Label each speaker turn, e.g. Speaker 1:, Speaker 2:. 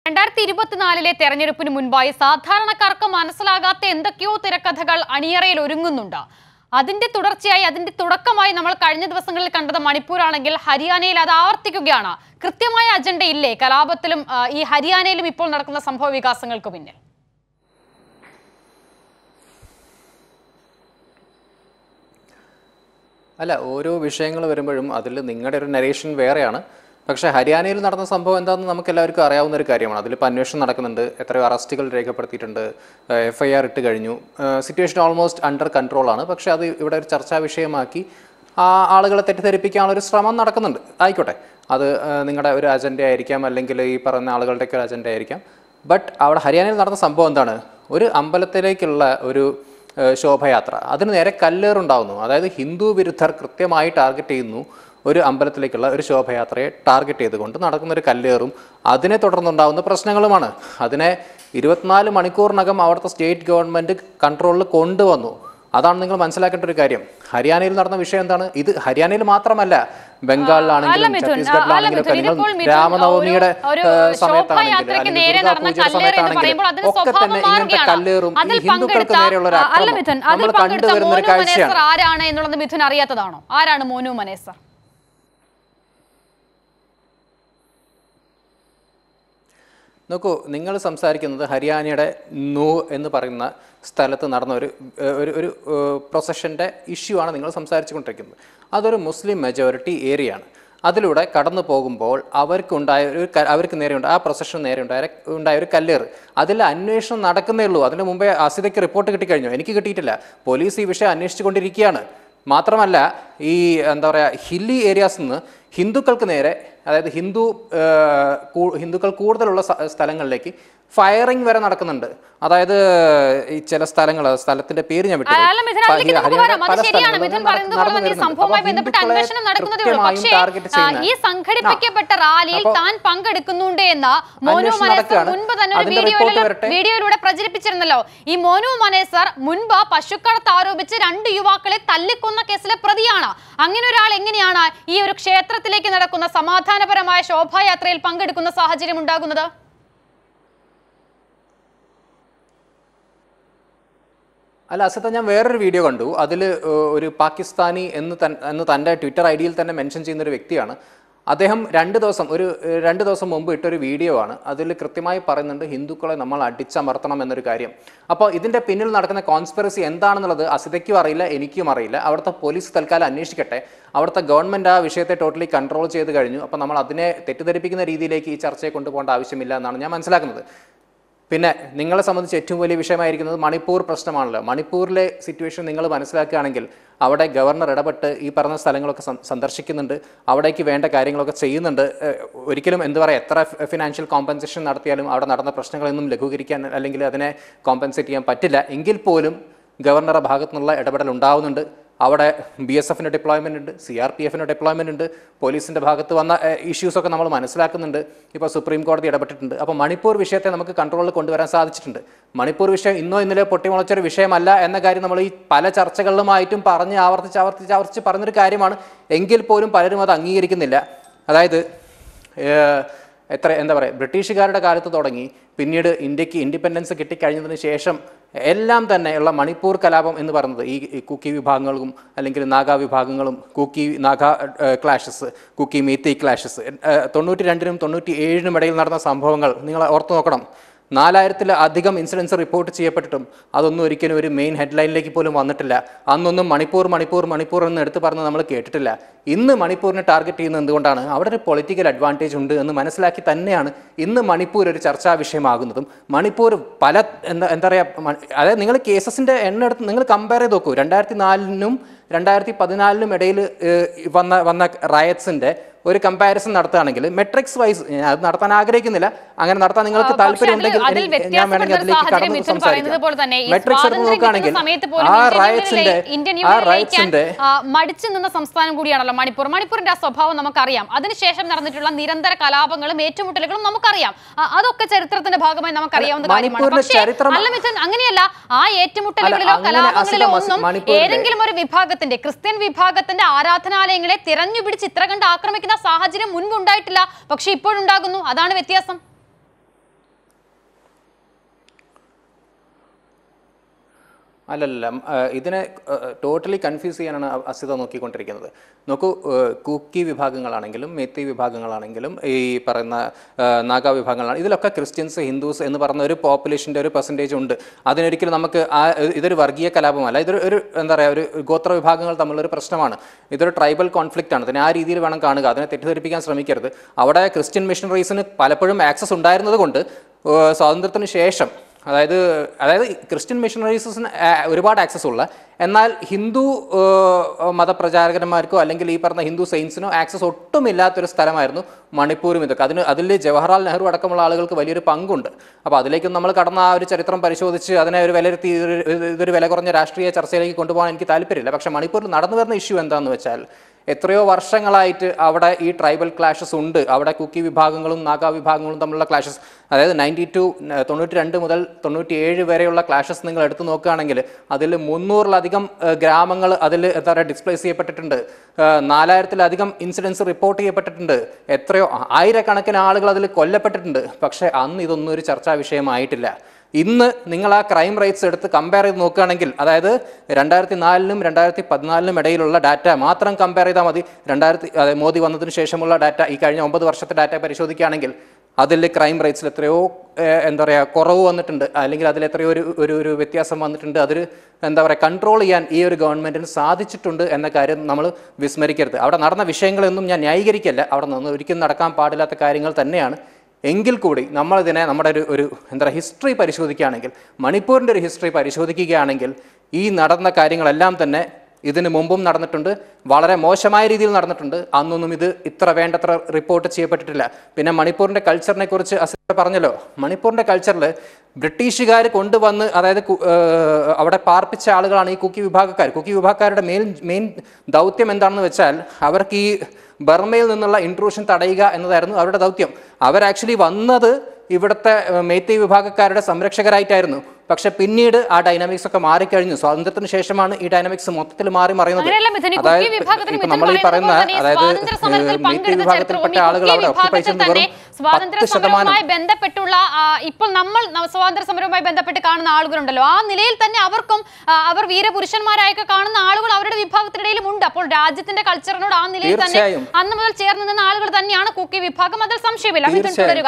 Speaker 1: രണ്ടായിരത്തി ഇരുപത്തിനാലിലെ തെരഞ്ഞെടുപ്പിന് മുൻപായി സാധാരണക്കാർക്ക് മനസ്സിലാകാത്ത എന്തൊക്കെയോ തിരക്കഥകൾ അണിയറയിൽ ഒരുങ്ങുന്നുണ്ട് അതിന്റെ തുടർച്ചയായി അതിന്റെ തുടക്കമായി നമ്മൾ കഴിഞ്ഞ ദിവസങ്ങളിൽ കണ്ടത് മണിപ്പൂരാണെങ്കിൽ ഹരിയാനയിൽ അത് ആവർത്തിക്കുകയാണ് കൃത്യമായ അജണ്ട ഇല്ലേ കലാപത്തിലും ആ, ഈ ഹരിയാനയിലും ഇപ്പോൾ നടക്കുന്ന സംഭവ വികാസങ്ങൾക്ക് പിന്നിൽ
Speaker 2: അല്ല ഓരോ വിഷയങ്ങൾ വരുമ്പോഴും അതിൽ നിങ്ങളുടെ ഒരു നരേഷൻ വേറെയാണ് പക്ഷേ ഹരിയാനയിൽ നടന്ന സംഭവം എന്താണെന്ന് നമുക്ക് എല്ലാവർക്കും അറിയാവുന്ന ഒരു കാര്യമാണ് അതിലിപ്പോൾ അന്വേഷണം നടക്കുന്നുണ്ട് എത്രയോ അറസ്റ്റുകൾ രേഖപ്പെടുത്തിയിട്ടുണ്ട് എഫ് ഐ ആർ ഇട്ട് കഴിഞ്ഞു സിറ്റുവേഷൻ ഓൾമോസ്റ്റ് അണ്ടർ കൺട്രോളാണ് പക്ഷേ അത് ഇവിടെ ഒരു ചർച്ചാ വിഷയമാക്കി ആ ആളുകളെ തെറ്റിദ്ധരിപ്പിക്കാനുള്ള ഒരു ശ്രമം നടക്കുന്നുണ്ട് ആയിക്കോട്ടെ അത് ആ, നിങ്ങളുടെ ഒരു അജണ്ട ആയിരിക്കാം അല്ലെങ്കിൽ ഈ പറയുന്ന ആളുകളുടെയൊക്കെ ഒരു അജണ്ട ആയിരിക്കാം ബട്ട് അവിടെ ഹരിയാനയിൽ നടന്ന സംഭവം എന്താണ് ഒരു അമ്പലത്തിലേക്കുള്ള ഒരു ഏഹ് ശോഭയാത്ര അതിന് നേരെ കല്ലേറുണ്ടാവുന്നു അതായത് ഹിന്ദു വിരുദ്ധർ കൃത്യമായി ടാർഗറ്റ് ചെയ്യുന്നു ഒരു അമ്പലത്തിലേക്കുള്ള ഒരു ശോഭയാത്രയെ ടാർഗറ്റ് ചെയ്തുകൊണ്ട് നടക്കുന്ന ഒരു കല്ലേറും അതിനെ തുടർന്നുണ്ടാവുന്ന പ്രശ്നങ്ങളുമാണ് അതിനെ ഇരുപത്തിനാല് മണിക്കൂറിനകം അവിടുത്തെ സ്റ്റേറ്റ് ഗവൺമെൻറ് കൺട്രോളിൽ കൊണ്ടുവന്നു അതാണ് നിങ്ങൾ മനസ്സിലാക്കേണ്ട ഒരു കാര്യം ഹരിയാനയിൽ നടന്ന വിഷയം എന്താണ് ഇത് ഹരിയാനയിൽ മാത്രമല്ല
Speaker 1: അല്ല
Speaker 2: ബംഗാളിലാണെങ്കിലും
Speaker 1: മിഥുൻ, അല്ല
Speaker 2: ഛത്തീസ്ഗഡിലാണെങ്കിലും ഒക്കെ
Speaker 1: മിഥുൻ,
Speaker 2: നിങ്ങൾ
Speaker 1: ഇതിപ്പോൾ മിഥുൻ
Speaker 2: രാമനവമിയുടെ
Speaker 1: ഒരു-
Speaker 2: ഏഹ്,
Speaker 1: ഒരു
Speaker 2: സമയത്താണെങ്കിലും
Speaker 1: ശോഭായാത്രയ്ക്ക്
Speaker 2: അല്ലെങ്കിൽ
Speaker 1: നേരെ നടന്ന
Speaker 2: ദുർഗാപൂജ
Speaker 1: കല്ലേറ് എന്ന്
Speaker 2: സമയത്താണെങ്കിലും
Speaker 1: പറയുമ്പോൾ അതിന്റെ
Speaker 2: ഒക്കെ
Speaker 1: സ്വഭാവം
Speaker 2: തന്നെ ഇങ്ങനത്തെ
Speaker 1: മാറുകയാണ്.
Speaker 2: കല്ലേറും ഈ
Speaker 1: അതിൽ
Speaker 2: ഹിന്ദുക്കൾക്ക്
Speaker 1: പങ്കെടുത്ത
Speaker 2: നേരെയുള്ള ഒരു
Speaker 1: ആ, അല്ല
Speaker 2: അക്രമം
Speaker 1: മിഥുൻ അതിൽ
Speaker 2: നമ്മൾ
Speaker 1: പങ്കെടുത്ത
Speaker 2: കണ്ടുവരുന്ന ഒരു
Speaker 1: മോനു മനേസർ
Speaker 2: കാഴ്ചയാണ്
Speaker 1: ആരാണ് എന്നുള്ളത് മിഥുൻ അറിയാത്തതാണോ ആരാണ് മോനു മനേസർ
Speaker 2: നോക്കൂ നിങ്ങൾ സംസാരിക്കുന്നത് ഹരിയാനയുടെ നൂ എന്ന് പറയുന്ന സ്ഥലത്ത് നടന്ന ഒരു ഏഹ്, ഒരു ഒരു പ്രൊസഷൻ്റെ ഇഷ്യൂ ആണ് നിങ്ങൾ സംസാരിച്ചു കൊണ്ടിരിക്കുന്നത് അതൊരു മുസ്ലിം മെജോറിറ്റി ഏരിയ ആണ് അതിലൂടെ കടന്നു പോകുമ്പോൾ അവർക്കുണ്ടായ ഒരു ക- അവർക്ക് നേരെ ഉണ്ട് ആ പ്രൊസഷൻ നേരെ ഉണ്ടായ ഉണ്ടായ ഒരു കല്ലേറ് അതിൽ അന്വേഷണം നടക്കുന്നേ ഉള്ളൂ അതിന് മുമ്പേ അസിതയ്ക്ക് റിപ്പോർട്ട് കിട്ടിക്കഴിഞ്ഞു എനിക്ക് കിട്ടിയിട്ടില്ല പോലീസ് ഈ വിഷയം അന്വേഷിച്ചുകൊണ്ടിരിക്കുകയാണ് മാത്രമല്ല ഈ എന്താ പറയുക ഹില്ലി ഏരിയാസിൽ നിന്ന് ഹിന്ദുക്കൾക്ക് നേരെ അതായത് ഹിന്ദു ഏഹ്, കൂ- ഹിന്ദുക്കൾ കൂടുതലുള്ള സ്ഥ- സ്ഥലങ്ങളിലേക്ക് ഫയറിംഗ് വരെ നടക്കുന്നുണ്ട് അതായത് ഈ ചില സ്ഥലങ്ങൾ സ്ഥലത്തിന്റെ പേര് ഞാൻ വിട്ടു
Speaker 1: അല്ല മിഥുൻ അതിലേക്ക് നമുക്ക് വരാം അത് ശരിയാണ് മിഥുൻ പറയുന്നത് പോലെ തന്നെ ഈ സംഭവവുമായി ബന്ധപ്പെട്ട് അന്വേഷണം നടക്കുന്നതേ ഉള്ളൂ പക്ഷേ ആ, ഈ സംഘടിപ്പിക്കപ്പെട്ട റാലിയിൽ
Speaker 2: അപ്പോ-
Speaker 1: താൻ പങ്കെടുക്കുന്നുണ്ട് എന്ന് മോനു
Speaker 2: അന്വേഷണം
Speaker 1: മനേസർ
Speaker 2: നടക്കുകയാണ്.
Speaker 1: മുൻപ് തന്നെ ഒരു
Speaker 2: അതിന്റെ report
Speaker 1: വീഡിയോയിലൂടെ
Speaker 2: വരട്ടെ.
Speaker 1: വീഡിയോയിലൂടെ പ്രചരിപ്പിച്ചിരുന്നല്ലോ ഈ മോനു മനേസർ മുൻപ് പശുക്കടത്ത് ആരോപിച്ച് രണ്ട് യുവാക്കളെ തല്ലിക്കൊന്ന കേസിലെ പ്രതിയാണ് അങ്ങനെ ഒരാൾ എങ്ങനെയാണ് ഈ ഒരു ക്ഷേത്രത്തിലേക്ക് നടക്കുന്ന സമാധാനപരമായ ശോഭായാത്രയിൽ പങ്കെടുക്കുന്ന സാഹചര്യം ഉണ്ടാകുന്നത്
Speaker 2: അല്ല അസത്ത ഞാൻ വേറൊരു വീഡിയോ കണ്ടു അതിൽ ഒരു പാകിസ്ഥാനി എന്ന് തൻ എന്ന് തൻ്റെ ട്വിറ്റർ ഐ ഡിയിൽ തന്നെ മെൻഷൻ ചെയ്യുന്ന ഒരു വ്യക്തിയാണ് അദ്ദേഹം രണ്ട് ദിവസം ഒരു ഏഹ്, രണ്ട് ദിവസം മുമ്പ് ഇട്ടൊരു വീഡിയോ ആണ് അതിൽ കൃത്യമായി പറയുന്നുണ്ട് ഹിന്ദുക്കളെ നമ്മൾ അടിച്ചമർത്തണം എന്നൊരു കാര്യം അപ്പോൾ ഇതിൻ്റെ പിന്നിൽ നടക്കുന്ന കോൺസ്പിറസി എന്താണെന്നുള്ളത് അസിതയ്ക്കും അറിയില്ല എനിക്കും അറിയില്ല അവിടുത്തെ പോലീസ് തൽക്കാലം അന്വേഷിക്കട്ടെ അവിടുത്തെ ഗവൺമെൻറ് ആ വിഷയത്തെ ടോട്ടലി കൺട്രോൾ ചെയ്ത് കഴിഞ്ഞു അപ്പോൾ നമ്മൾ അതിനെ തെറ്റിദ്ധരിപ്പിക്കുന്ന രീതിയിലേക്ക് ഈ ചർച്ചയെ കൊണ്ടുപോകേണ്ട ആവശ്യമില്ല എന്നാണ് ഞാൻ മനസ്സിലാക്കുന്നത് പിന്നെ നിങ്ങളെ സംബന്ധിച്ച് ഏറ്റവും വലിയ വിഷയമായിരിക്കുന്നത് മണിപ്പൂർ പ്രശ്നമാണല്ലോ മണിപ്പൂരിലെ സിറ്റുവേഷൻ നിങ്ങൾ മനസ്സിലാക്കുകയാണെങ്കിൽ അവിടെ ഗവർണർ ഇടപെട്ട് ഈ പറഞ്ഞ സ്ഥലങ്ങളൊക്കെ സം- സന്ദർശിക്കുന്നുണ്ട് അവിടേക്ക് വേണ്ട കാര്യങ്ങളൊക്കെ ചെയ്യുന്നുണ്ട് ഏഹ് ഒരിക്കലും എന്താ പറയുക എത്ര ഫിനാൻഷ്യൽ കോമ്പൻസേഷൻ നടത്തിയാലും അവിടെ നടന്ന പ്രശ്നങ്ങളൊന്നും ലഘൂകരിക്കാൻ അല്ലെങ്കിൽ അതിനെ കോമ്പൻസേറ്റ് ചെയ്യാൻ പറ്റില്ല എങ്കിൽ പോലും ഗവർണറുടെ ഭാഗത്തു നിന്നുള്ള ഇടപെടൽ ഉണ്ടാവുന്നുണ്ട് അവിടെ ബി എസ് എഫിൻ്റെ ഡിപ്ലോയ്മെൻ്റ് ഉണ്ട് സി ആർ പി എഫിൻ്റെ ഡിപ്ലോയ്മെൻ്റ് ഉണ്ട് പോലീസിൻ്റെ ഭാഗത്ത് വന്ന ഇഷ്യൂസൊക്കെ നമ്മൾ മനസ്സിലാക്കുന്നുണ്ട് ഇപ്പോൾ സുപ്രീം കോടതി ഇടപെട്ടിട്ടുണ്ട് അപ്പോൾ മണിപ്പൂർ വിഷയത്തെ നമുക്ക് കൺട്രോളിൽ കൊണ്ടുവരാൻ സാധിച്ചിട്ടുണ്ട് മണിപ്പൂർ വിഷയം ഇന്നോ ഇന്നലെ പൊട്ടിമുളച്ചൊരു വിഷയമല്ല എന്ന കാര്യം നമ്മൾ ഈ പല ചർച്ചകളിലുമായിട്ടും പറഞ്ഞ് ആവർത്തിച്ച് ആവർത്തിച്ച് ആവർത്തിച്ച് പറഞ്ഞൊരു കാര്യമാണ് എങ്കിൽ പോലും പലരും അത് അംഗീകരിക്കുന്നില്ല അതായത് ഏഹ്, എത്ര എന്താ പറയുക ബ്രിട്ടീഷുകാരുടെ കാലത്ത് തുടങ്ങി പിന്നീട് ഇന്ത്യക്ക് ഇൻഡിപെൻഡൻസ് കിട്ടിക്കഴിഞ്ഞതിന് ശേഷം എല്ലാം തന്നെ ഉള്ള മണിപ്പൂർ കലാപം എന്ന് പറയുന്നത് ഈ ഈ കുക്കി വിഭാഗങ്ങളും അല്ലെങ്കിൽ നാഗ വിഭാഗങ്ങളും കുക്കി നാഗ ക്ലാഷസ് കുക്കി മീത്തി ക്ലാഷസ് തൊണ്ണൂറ്റി രണ്ടിനും തൊണ്ണൂറ്റി ഏഴിനും ഇടയിൽ നടന്ന സംഭവങ്ങൾ നിങ്ങൾ ഓർത്തു നോക്കണം നാലായിരത്തിലധികം ഇൻസിഡൻസ് റിപ്പോർട്ട് ചെയ്യപ്പെട്ടിട്ടും അതൊന്നും ഒരിക്കലും ഒരു മെയിൻ ഹെഡ്ലൈനിലേക്ക് പോലും വന്നിട്ടില്ല അന്നൊന്നും മണിപ്പൂർ മണിപ്പൂർ മണിപ്പൂർ എന്ന് എടുത്ത് പറഞ്ഞ് നമ്മൾ കേട്ടിട്ടില്ല ഇന്ന് മണിപ്പൂരിനെ ടാർഗറ്റ് ചെയ്യുന്നത് എന്തുകൊണ്ടാണ് അവിടെ ഒരു പൊളിറ്റിക്കൽ അഡ്വാൻറ്റേജ് ഉണ്ട് എന്ന് മനസ്സിലാക്കി തന്നെയാണ് ഇന്ന് മണിപ്പൂർ ഒരു ചർച്ചാ വിഷയമാകുന്നതും മണിപ്പൂർ പല എന്താ എന്താ പറയുക അതായത് നിങ്ങൾ കേസസിൻ്റെ എണ്ണം എടുത്ത് നിങ്ങൾ കമ്പയർ ചെയ്ത് നോക്കൂ രണ്ടായിരത്തി നാലിനും രണ്ടായിരത്തി പതിനാലിനും ഇടയിൽ വന്ന വന്ന റയറ്റ്സിൻ്റെ ഒരു കമ്പാരിസൺ നടത്തുകയാണെങ്കിൽ മെട്രിക്സ് വൈസ് ഞാൻ അത് നടത്താൻ ആഗ്രഹിക്കുന്നില്ല അങ്ങനെ നടത്താൻ നിങ്ങൾക്ക്
Speaker 1: ആ, പക്ഷേ
Speaker 2: താല്പര്യം
Speaker 1: അതിൽ-
Speaker 2: ഉണ്ടെങ്കിൽ
Speaker 1: അതിൽ
Speaker 2: എനിക്ക് ഞാൻ വേണമെങ്കിൽ
Speaker 1: വ്യത്യാസപ്പെടുന്ന
Speaker 2: അതിലേക്ക്
Speaker 1: സാഹചര്യം
Speaker 2: കടന്നു
Speaker 1: മിഥുൻ പറയുന്നത് പോലെ തന്നെ ഈ
Speaker 2: മെട്രിക്സ് എടുത്ത്
Speaker 1: സ്വാതന്ത്ര്യം
Speaker 2: നോക്കുകയാണെങ്കിൽ
Speaker 1: കിട്ടുന്ന സമയത്ത് പോലും
Speaker 2: ആ
Speaker 1: ഇന്ത്യൻ
Speaker 2: റയറ്റ്സിന്റെ
Speaker 1: യൂണിയനിലെ- ഇന്ത്യൻ
Speaker 2: ആ
Speaker 1: യൂണിയനിൽ
Speaker 2: റയറ്റ്സിന്റെ
Speaker 1: ലയിക്കാൻ, ആ, മടിച്ചു നിന്ന സംസ്ഥാനം കൂടിയാണല്ലോ മണിപ്പൂർ മണിപ്പൂരിന്റെ ആ സ്വഭാവം നമുക്കറിയാം അതിനുശേഷം നടന്നിട്ടുള്ള നിരന്തര കലാപങ്ങളും ഏറ്റുമുട്ടലുകളും നമുക്കറിയാം ആ, അതൊക്കെ ചരിത്രത്തിന്റെ ഭാഗമായി നമുക്കറിയാവുന്ന
Speaker 2: അല്ല,
Speaker 1: കാര്യമാണ്
Speaker 2: മണിപ്പൂരിന്റെ
Speaker 1: പക്ഷേ
Speaker 2: ചരിത്രം-
Speaker 1: അല്ല മിഥുൻ അങ്ങനെയല്ല ആ ഏറ്റുമുട്ടലുകളിലോ
Speaker 2: അങ്ങനെ
Speaker 1: കലാപങ്ങളിലോ
Speaker 2: അസുഖം
Speaker 1: ഒന്നും
Speaker 2: മണിപ്പൂരിന്റെ-
Speaker 1: ഏതെങ്കിലും ഒരു വിഭാഗത്തിന്റെ ക്രിസ്ത്യൻ വിഭാഗത്തിന്റെ ആരാധനാലയങ്ങളെ തിരഞ്ഞുപിടിച്ച് ഇത്ര കണ്ട് ആക്രമിക്കുന്ന സാഹചര്യം മുൻപുണ്ടായിട്ടില്ല പക്ഷെ ഇപ്പോഴുണ്ടാകുന്നു അതാണ് വ്യത്യാസം
Speaker 2: അല്ലല്ല ഉം, ആ, ഇതിനെ ടോട്ടലി കൺഫ്യൂസ് ചെയ്യാനാണ് അ- അസിത നോക്കിക്കൊണ്ടിരിക്കുന്നത് നോക്കൂ ഏഹ്, കുക്കി വിഭാഗങ്ങളാണെങ്കിലും മെത്തി വിഭാഗങ്ങളാണെങ്കിലും ഈ പറയുന്ന ഏഹ്, നാഗ വിഭാഗങ്ങളാണ് ഇതിലൊക്കെ ക്രിസ്ത്യൻസ് ഹിന്ദുസ് എന്ന് പറയുന്ന ഒരു പോപ്പുലേഷൻ്റെ ഒരു പെർസെൻറ്റേജ് ഉണ്ട് അതിനൊരിക്കലും നമുക്ക് ആ ഇതൊരു വർഗീയ കലാപമല്ല ഇതൊരു ഒരു എന്താ പറയുക ഒരു ഗോത്ര വിഭാഗങ്ങൾ തമ്മിലൊരു പ്രശ്നമാണ് ഇതൊരു ട്രൈബൽ കോൺഫ്ലിക്റ്റ് ആണ് അതിനെ ആ രീതിയിൽ വേണം കാണുക അതിനെ തെറ്റിദ്ധരിപ്പിക്കാൻ ശ്രമിക്കരുത് അവിടെ ക്രിസ്ത്യൻ മിഷണറീസിന് പലപ്പോഴും ആക്സസ് ഉണ്ടായിരുന്നത് കൊണ്ട് ഏഹ്, സ്വാതന്ത്ര്യത്തിന് ശേഷം അതായത് അതായത് ക്രിസ്ത്യൻ മിഷണറീസിന് ഒരുപാട് ആക്സസ് ഉള്ള എന്നാൽ ഹിന്ദു ഏഹ്, മതപ്രചാരകന്മാർക്കോ അല്ലെങ്കിൽ ഈ പറഞ്ഞ ഹിന്ദു സെയിൻസിനോ ആക്സസ് ഒട്ടുമില്ലാത്തൊരു സ്ഥലമായിരുന്നു മണിപ്പൂരും ഇതൊക്കെ അതിന് അതിൽ ജവഹർലാൽ നെഹ്റു അടക്കമുള്ള ആളുകൾക്ക് വലിയൊരു പങ്കുണ്ട് അപ്പോൾ അതിലേക്ക് നമ്മൾ കടന്ന ആ ഒരു ചരിത്രം പരിശോധിച്ച് അതിനെ ഒരു വിലയിരുത്തി ഇതൊരു- ഇതൊരു വില കുറഞ്ഞ രാഷ്ട്രീയ ചർച്ചയിലേക്ക് കൊണ്ടുപോകാൻ എനിക്ക് താല്പര്യമില്ല പക്ഷേ മണിപ്പൂരിൽ നടന്നു വരുന്ന ഇഷ്യൂ എന്താണെന്ന് വെച്ചാൽ എത്രയോ വർഷങ്ങളായിട്ട് അവിടെ ഈ ട്രൈബൽ ക്ലാഷസ് ഉണ്ട് അവിടെ കുക്കി വിഭാഗങ്ങളും നാഗാ വിഭാഗങ്ങളും തമ്മിലുള്ള ക്ലാഷസ് അതായത് നയൻറ്റി ടു തൊണ്ണൂറ്റി രണ്ട് മുതൽ തൊണ്ണൂറ്റി ഏഴ് വരെയുള്ള ക്ലാഷസ് നിങ്ങൾ എടുത്തു നോക്കുകയാണെങ്കിൽ അതിൽ മുന്നൂറിലധികം ഗ്രാമങ്ങൾ അതിൽ എന്താ പറയുക ഡിസ്പ്ലേസ് ചെയ്യപ്പെട്ടിട്ടുണ്ട് ഏഹ് നാലായിരത്തിലധികം ഇൻസിഡൻസ് റിപ്പോർട്ട് ചെയ്യപ്പെട്ടിട്ടുണ്ട് എത്രയോ ആയിരക്കണക്കിന് ആളുകൾ അതിൽ കൊല്ലപ്പെട്ടിട്ടുണ്ട് പക്ഷേ അന്ന് ഇതൊന്നും ഒരു ചർച്ചാ വിഷയമായിട്ടില്ല ഇന്ന് നിങ്ങൾ ആ ക്രൈം റേറ്റ്സ് എടുത്ത് കമ്പയർ ചെയ്ത് നോക്കുകയാണെങ്കിൽ അതായത് രണ്ടായിരത്തി നാലിനും രണ്ടായിരത്തി പതിനാലിനും ഇടയിലുള്ള ഡാറ്റ മാത്രം കമ്പയർ ചെയ്താൽ മതി രണ്ടായിരത്തി അതായത് മോദി വന്നതിന് ശേഷമുള്ള ഡാറ്റ ഈ കഴിഞ്ഞ ഒമ്പത് വർഷത്തെ ഡാറ്റ പരിശോധിക്കുകയാണെങ്കിൽ അതിൽ ക്രൈം റേറ്റ്സിൽ എത്രയോ ഏഹ്, എന്താ പറയുക കുറവ് വന്നിട്ടുണ്ട് അല്ലെങ്കിൽ അതിൽ എത്രയോ ഒരു ഒരു ഒരു വ്യത്യാസം വന്നിട്ടുണ്ട് അതൊരു എന്താ പറയുക കൺട്രോൾ ചെയ്യാൻ ഈ ഒരു ഗവൺമെൻറ്റിന് സാധിച്ചിട്ടുണ്ട് എന്ന കാര്യം നമ്മൾ വിസ്മരിക്കരുത് അവിടെ നടന്ന വിഷയങ്ങളൊന്നും ഞാൻ ന്യായീകരിക്കല്ല അവിടെ നിന്ന് ഒരിക്കലും നടക്കാൻ പാടില്ലാത്ത കാര്യങ്ങൾ തന്നെയാണ് എങ്കിൽ കൂടി നമ്മളിതിനെ നമ്മുടെ ഒരു ഒരു എന്താ പറയുക ഹിസ്റ്ററി പരിശോധിക്കുകയാണെങ്കിൽ മണിപ്പൂരിൻ്റെ ഒരു ഹിസ്റ്ററി പരിശോധിക്കുകയാണെങ്കിൽ ഈ നടന്ന കാര്യങ്ങളെല്ലാം തന്നെ ഇതിന് മുമ്പും നടന്നിട്ടുണ്ട് വളരെ മോശമായ രീതിയിൽ നടന്നിട്ടുണ്ട് അന്നൊന്നും ഇത് ഇത്ര വേണ്ടത്ര റിപ്പോർട്ട് ചെയ്യപ്പെട്ടിട്ടില്ല പിന്നെ മണിപ്പൂരിൻ്റെ കൾച്ചറിനെ കുറിച്ച് അസിത പറഞ്ഞല്ലോ മണിപ്പൂരിൻ്റെ കൾച്ചറിൽ ബ്രിട്ടീഷുകാർ കൊണ്ടുവന്ന് അതായത് കു- ഏഹ് അവിടെ പാർപ്പിച്ച ആളുകളാണ് ഈ കുക്കി വിഭാഗക്കാർ കുക്കി വിഭാഗക്കാരുടെ മെയിൻ മെയിൻ ദൗത്യം എന്താണെന്ന് വെച്ചാൽ അവർക്ക് ഈ ബർമയിൽ നിന്നുള്ള ഇൻട്രൂഷൻ തടയുക എന്നതായിരുന്നു അവരുടെ ദൗത്യം അവർ ആക്ച്വലി വന്നത് ഇവിടുത്തെ ഏഹ്, മേത്തൈ വിഭാഗക്കാരുടെ സംരക്ഷകരായിട്ടായിരുന്നു പക്ഷെ പിന്നീട് ആ ഡൈനാമിക്സ് ഒക്കെ മാറിക്കഴിഞ്ഞു സ്വാതന്ത്ര്യത്തിന് ശേഷമാണ് ഈ ഡൈനാമിക്സ് മൊത്തത്തിൽ മാറി മറിയുന്നത്
Speaker 1: അങ്ങനെയല്ല മിഥുൻ, ഈ കുക്കി വിഭാഗത്തിന്
Speaker 2: ഇപ്പൊ
Speaker 1: മിഥുൻ
Speaker 2: നമ്മൾ ഈ
Speaker 1: പറയുന്നത്
Speaker 2: പറയുന്ന
Speaker 1: പോലെ തന്നെ
Speaker 2: അതായത്
Speaker 1: സ്വാതന്ത്ര്യ സമരത്തിൽ
Speaker 2: ഏഹ്, മേത്തൈ
Speaker 1: പങ്കെടുത്ത
Speaker 2: വിഭാഗത്തിൽപ്പെട്ട
Speaker 1: ചരിത്രവും ഈ
Speaker 2: ആളുകൾ
Speaker 1: കുക്കി
Speaker 2: അവിടെ ഓക്യുപ്പൈ
Speaker 1: വിഭാഗത്തിൽ
Speaker 2: ചെയ്യുന്നത്
Speaker 1: തന്നെ
Speaker 2: വെറും
Speaker 1: സ്വാതന്ത്ര്യ
Speaker 2: പത്ത് ശതമാനം
Speaker 1: സമരവുമായി ബന്ധപ്പെട്ടുള്ള ആ, ഇപ്പോൾ നമ്മൾ ന- സ്വാതന്ത്ര്യ സമരവുമായി ബന്ധപ്പെട്ട് കാണുന്ന ആളുകളുണ്ടല്ലോ ആ നിലയിൽ തന്നെ അവർക്കും ആ, അവർ വീരപുരുഷന്മാരായൊക്കെ കാണുന്ന ആളുകൾ അവരുടെ വിഭാഗത്തിനിടയിലും ഉണ്ട് അപ്പോൾ രാജ്യത്തിന്റെ കൾച്ചറിനോട് ആ നിലയിൽ തന്നെ
Speaker 2: തീർച്ചയായും.
Speaker 1: അന്ന് മുതൽ ചേർന്ന് നിന്ന ആളുകൾ തന്നെയാണ് കുക്കി വിഭാഗം അതിൽ സംശയമില്ല മിഥുൻ
Speaker 2: തീർച്ചയായും.
Speaker 1: തുടരുക